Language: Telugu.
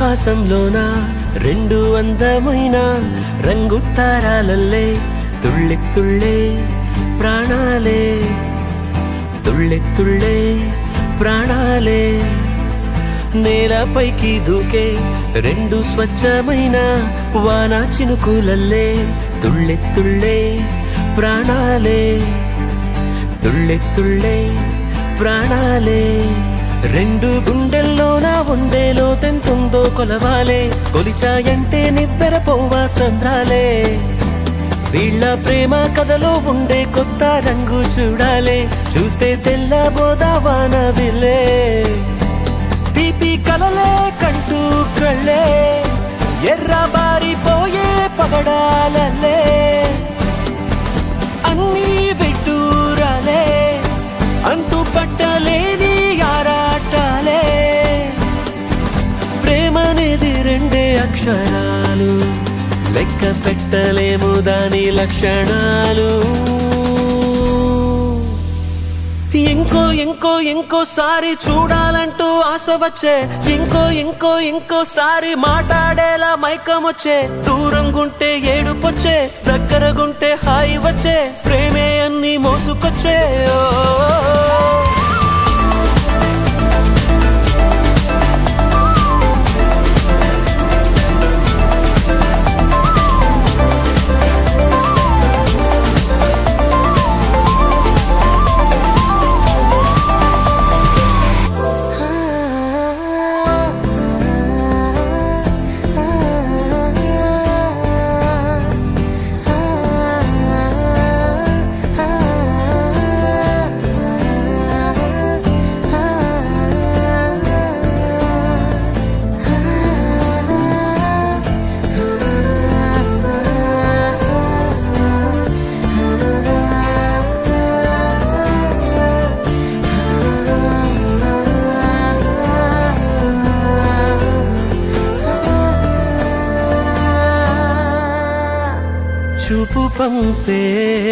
ఆకాశంలోన రెండు అందమైన రంగు తారాలల్లే తుళ్ళి తుళ్ళే ప్రాణాలే తుళ్ళి తుళ్ళే ప్రాణాలే నేలపైకి దూకే రెండు స్వచ్ఛమైన వాన చినుకులల్లే తుళ్ళె తుళ్ళే ప్రాణాలే తుళ్ళె తుళ్ళే ప్రాణాలే రెండు గుండెల్లోన ఉండేలో తెంతుందో కొలవాలే కొలిచాయంటే నివ్వెరపోవా సంద్రాలే వీళ్ళ ప్రేమ కథలో ఉండే కొత్త రంగు చూడాలే చూస్తే తెల్లబోదావాన విలే తీపి కలలే కంటూ కళ్ళే ఎర్రబారిపోయే పగడాలల్లే అన్నీ విడ్డూరాలే అంతు పట్టలేని ఆరాటాలే ప్రేమనేది రెండే అక్షరాలు లెక్క పెట్టలేము దాని లక్షణాలు ఇంకో ఇంకో ఇంకోసారి చూడాలంటూ ఆశ వచ్చే ఇంకో ఇంకో ఇంకోసారి మాట్లాడేలా మైకం వచ్చే దూరంగుంటే ఏడుపొచ్చే దగ్గరగుంటే హాయి వచ్చే ప్రేమే అన్ని మోసుకొచ్చే ఓ చూపు పంపే